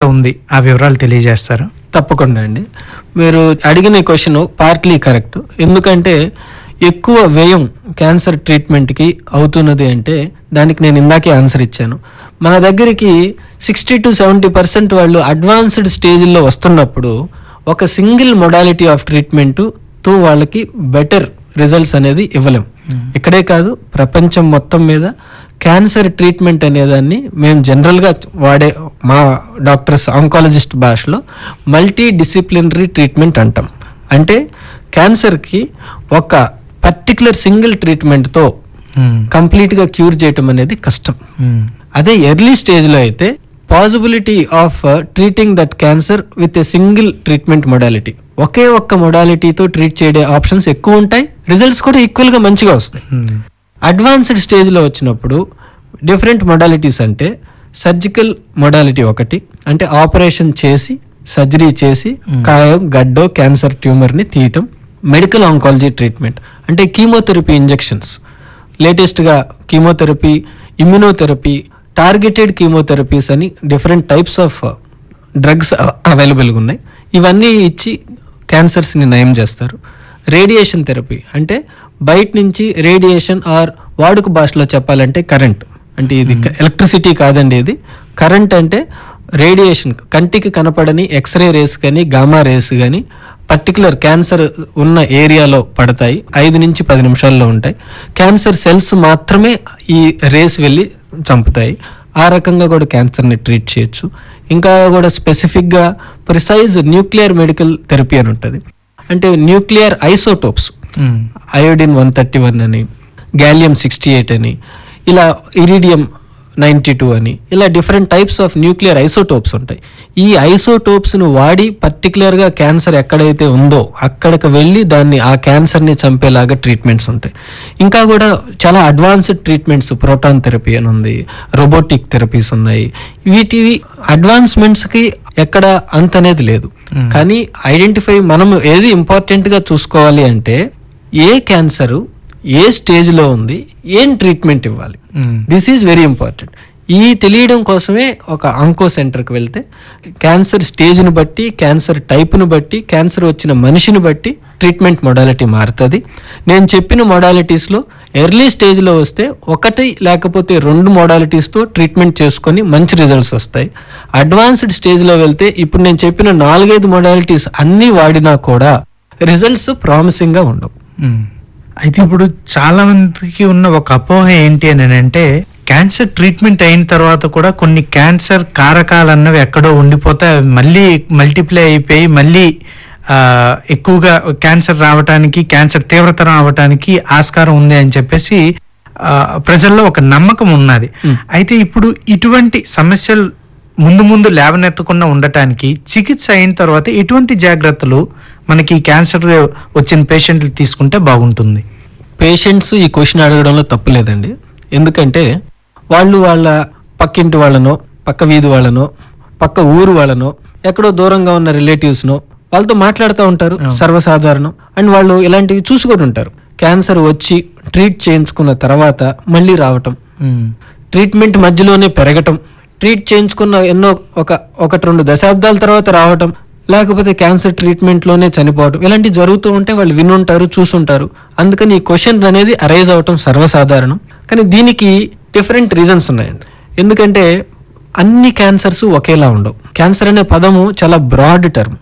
ఉంది ఆ వివరాలు తెలియజేస్తారా తప్పకుండా అండి మీరు అడిగిన క్వశ్చన్ పార్ట్లీ కరెక్ట్ ఎందుకంటే ఎక్కువ వ్యయం క్యాన్సర్ ట్రీట్మెంట్కి అవుతున్నది అంటే దానికి నేను ఇందాకే ఆన్సర్ ఇచ్చాను మన దగ్గరికి సిక్స్టీ టు సెవెంటీ పర్సెంట్ వాళ్ళు అడ్వాన్స్డ్ స్టేజ్లో వస్తున్నప్పుడు ఒక సింగిల్ మొడాలిటీ ఆఫ్ ట్రీట్మెంట్తో వాళ్ళకి బెటర్ రిజల్ట్స్ అనేది ఇవ్వలేం ఇక్కడే కాదు ప్రపంచం మొత్తం మీద క్యాన్సర్ ట్రీట్మెంట్ అనేదాన్ని మేము జనరల్గా వాడే మా డాక్టర్స్ ఆంకాలజిస్ట్ భాషలో మల్టీ డిసిప్లినరీ ట్రీట్మెంట్ అంటాం అంటే క్యాన్సర్కి ఒక పర్టికులర్ సింగిల్ ట్రీట్మెంట్తో కంప్లీట్గా క్యూర్ చేయటం అనేది కష్టం అదే ఎర్లీ స్టేజ్లో అయితే possibility of treating that cancer with a single treatment modality ఒకే ఒక్క మొడాలిటీతో ట్రీట్ చేయడే ఆప్షన్స్ ఎక్కువ ఉంటాయి రిజల్ట్స్ కూడా ఈక్వల్గా మంచిగా వస్తాయి అడ్వాన్స్డ్ స్టేజ్లో వచ్చినప్పుడు డిఫరెంట్ మొడాలిటీస్ అంటే సర్జికల్ మొడాలిటీ ఒకటి అంటే ఆపరేషన్ చేసి సర్జరీ చేసి కాయం గడ్డో క్యాన్సర్ ట్యూమర్ని తీయటం మెడికల్ ఆంకాలజీ ట్రీట్మెంట్ అంటే కీమోథెరపీ ఇంజెక్షన్స్ లేటెస్ట్గా కీమోథెరపీ ఇమ్యునోథెరపీ టార్గెటెడ్ కీమోథెరపీస్ అని డిఫరెంట్ టైప్స్ ఆఫ్ డ్రగ్స్ అవైలబుల్గా ఉన్నాయి ఇవన్నీ ఇచ్చి క్యాన్సర్స్ని నయం చేస్తారు రేడియేషన్ థెరపీ అంటే బయట నుంచి రేడియేషన్ ఆర్ వాడుక భాషలో చెప్పాలంటే కరెంట్ అంటే ఇది ఎలక్ట్రిసిటీ కాదండి ఇది కరెంట్ అంటే రేడియేషన్ కంటికి కనపడని ఎక్స్రే రేస్ కానీ గామా రేస్ కానీ పర్టికులర్ క్యాన్సర్ ఉన్న ఏరియాలో పడతాయి ఐదు నుంచి పది నిమిషాల్లో ఉంటాయి క్యాన్సర్ సెల్స్ మాత్రమే ఈ రేస్ వెళ్ళి చంపుతాయి ఆ రకంగా కూడా క్యాన్సర్ని ట్రీట్ చేయొచ్చు ఇంకా కూడా స్పెసిఫిక్గా ప్రిసైజ్ న్యూక్లియర్ మెడికల్ థెరపీ అని ఉంటుంది అంటే nuclear isotopes iodine one thirty one అని గ్యాలియం సిక్స్టీ ఎయిట్ అని ఇలా ఇరిడియం నైంటీ టూ అని ఇలా different types of nuclear isotopes ఉంటాయి ఈ ఐసోటోప్స్ను వాడి పర్టికులర్గా క్యాన్సర్ ఎక్కడైతే ఉందో అక్కడికి వెళ్ళి దాన్ని ఆ క్యాన్సర్ని చంపేలాగా ట్రీట్మెంట్స్ ఉంటాయి ఇంకా కూడా చాలా అడ్వాన్స్డ్ ట్రీట్మెంట్స్ ప్రోటాన్ థెరపీ అని ఉంది రోబోటిక్ థెరపీస్ ఉన్నాయి వీటి అడ్వాన్స్మెంట్స్కి ఎక్కడ అంత అనేది లేదు కానీ ఐడెంటిఫై మనం ఏది ఇంపార్టెంట్గా చూసుకోవాలి అంటే ఏ క్యాన్సరు ఏ స్టేజ్లో ఉంది ఏం ట్రీట్మెంట్ ఇవ్వాలి దిస్ ఈజ్ వెరీ ఇంపార్టెంట్ ఈ తెలియడం కోసమే ఒక ఆంకో సెంటర్కి వెళ్తే క్యాన్సర్ స్టేజ్ని బట్టి క్యాన్సర్ టైప్ను బట్టి క్యాన్సర్ వచ్చిన మనిషిని బట్టి ట్రీట్మెంట్ మొడాలిటీ మారుతుంది నేను చెప్పిన మొడాలిటీస్లో ఎర్లీ స్టేజ్లో వస్తే ఒకటి లేకపోతే రెండు మొడాలిటీస్తో ట్రీట్మెంట్ చేసుకొని మంచి రిజల్ట్స్ వస్తాయి అడ్వాన్స్డ్ స్టేజ్లో వెళ్తే ఇప్పుడు నేను చెప్పిన నాలుగైదు మొడాలిటీస్ అన్నీ వాడినా కూడా రిజల్ట్స్ ప్రామిసింగ్గా ఉండవు అయితే ఇప్పుడు చాలా మందికి ఉన్న ఒక అపోహ ఏంటి అని అంటే క్యాన్సర్ ట్రీట్మెంట్ అయిన తర్వాత కూడా కొన్ని క్యాన్సర్ కారకాలు అన్నవి ఎక్కడో ఉండిపోతే అవి మళ్ళీ మల్టిప్లై అయిపోయి మళ్ళీ ఆ, ఎక్కువగా క్యాన్సర్ రావటానికి క్యాన్సర్ తీవ్రత రావటానికి ఆస్కారం ఉంది అని చెప్పేసి ఆ, ప్రజల్లో ఒక నమ్మకం ఉన్నది అయితే ఇప్పుడు ఇటువంటి సమస్యలు ముందు ముందు లేవనెత్తకుండా ఉండటానికి చికిత్స అయిన తర్వాత ఎటువంటి జాగ్రత్తలు మనకి క్యాన్సర్ వచ్చిన పేషెంట్లు తీసుకుంటే బాగుంటుంది పేషెంట్స్ ఈ క్వశ్చన్ అడగడంలో తప్పు లేదండి ఎందుకంటే వాళ్ళు వాళ్ళ పక్కింటి వాళ్ళనో పక్క వీధి వాళ్ళనో పక్క ఊరు వాళ్ళనో ఎక్కడో దూరంగా ఉన్న రిలేటివ్స్నో వాళ్ళతో మాట్లాడుతూ ఉంటారు సర్వసాధారణం అండ్ వాళ్ళు ఇలాంటివి చూసుకొని ఉంటారు క్యాన్సర్ వచ్చి ట్రీట్ చేయించుకున్న తర్వాత మళ్ళీ రావటం ట్రీట్మెంట్ మధ్యలోనే పెరగటం ట్రీట్ చేయించుకున్న ఎన్నో ఒక ఒకటి రెండు దశాబ్దాల తర్వాత రావటం లేకపోతే క్యాన్సర్ ట్రీట్మెంట్లోనే చనిపోవటం ఇలాంటివి జరుగుతూ ఉంటే వాళ్ళు వినుంటారు చూసుంటారు అందుకని ఈ క్వశ్చన్ అనేది అరైజ్ అవటం సర్వసాధారణం కానీ దీనికి డిఫరెంట్ రీజన్స్ ఉన్నాయండి ఎందుకంటే అన్ని క్యాన్సర్స్ ఒకేలా ఉండవు క్యాన్సర్ అనే పదము చాలా బ్రాడ్ టర్మ్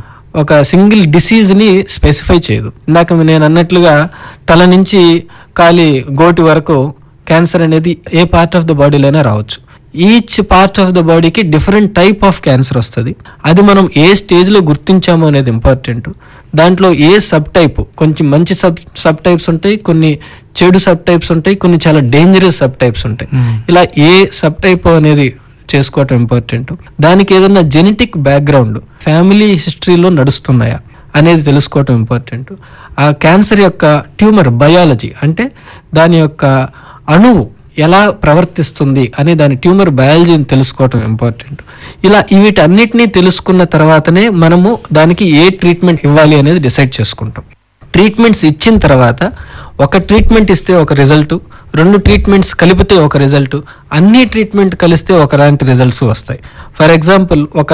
ఒక సింగిల్ డిసీజ్ ని స్పెసిఫై చేయదు ఇందాక నేను అన్నట్లుగా తల నుంచి కాలి గోటి వరకు క్యాన్సర్ అనేది ఏ పార్ట్ ఆఫ్ ద బాడీలోనే రావచ్చు ఈచ్ పార్ట్ ఆఫ్ ద బాడీకి డిఫరెంట్ టైప్ ఆఫ్ క్యాన్సర్ వస్తుంది అది మనం ఏ స్టేజ్ లో గుర్తించాము అనేది ఇంపార్టెంట్ దాంట్లో ఏ సబ్ టైప్ కొంచెం మంచి సబ్ సబ్ టైప్స్ ఉంటాయి కొన్ని చెడు సబ్ టైప్స్ ఉంటాయి కొన్ని చాలా డేంజరస్ సబ్ టైప్స్ ఉంటాయి ఇలా ఏ సబ్ టైప్ అనేది చేసుకోవటం ఇంపార్టెంట్ దానికి ఏదైనా జెనెటిక్ బ్యాక్గ్రౌండ్ ఫ్యామిలీ హిస్టరీలో నడుస్తున్నాయా అనేది తెలుసుకోవటం ఇంపార్టెంట్ ఆ క్యాన్సర్ యొక్క ట్యూమర్ బయాలజీ అంటే దాని యొక్క అణువు ఎలా ప్రవర్తిస్తుంది అనే దాని ట్యూమర్ బయాలజీని తెలుసుకోవటం ఇంపార్టెంట్ ఇలా వీటన్నిటినీ తెలుసుకున్న తర్వాతనే మనము దానికి ఏ ట్రీట్మెంట్ ఇవ్వాలి అనేది డిసైడ్ చేసుకుంటాం ట్రీట్మెంట్స్ ఇచ్చిన తర్వాత ఒక ట్రీట్మెంట్ ఇస్తే ఒక రిజల్ట్ రెండు ట్రీట్మెంట్స్ కలిపితే ఒక రిజల్ట్ అన్ని ట్రీట్మెంట్ కలిస్తే ఒకలాంటి రిజల్ట్స్ వస్తాయి ఫర్ ఎగ్జాంపుల్ ఒక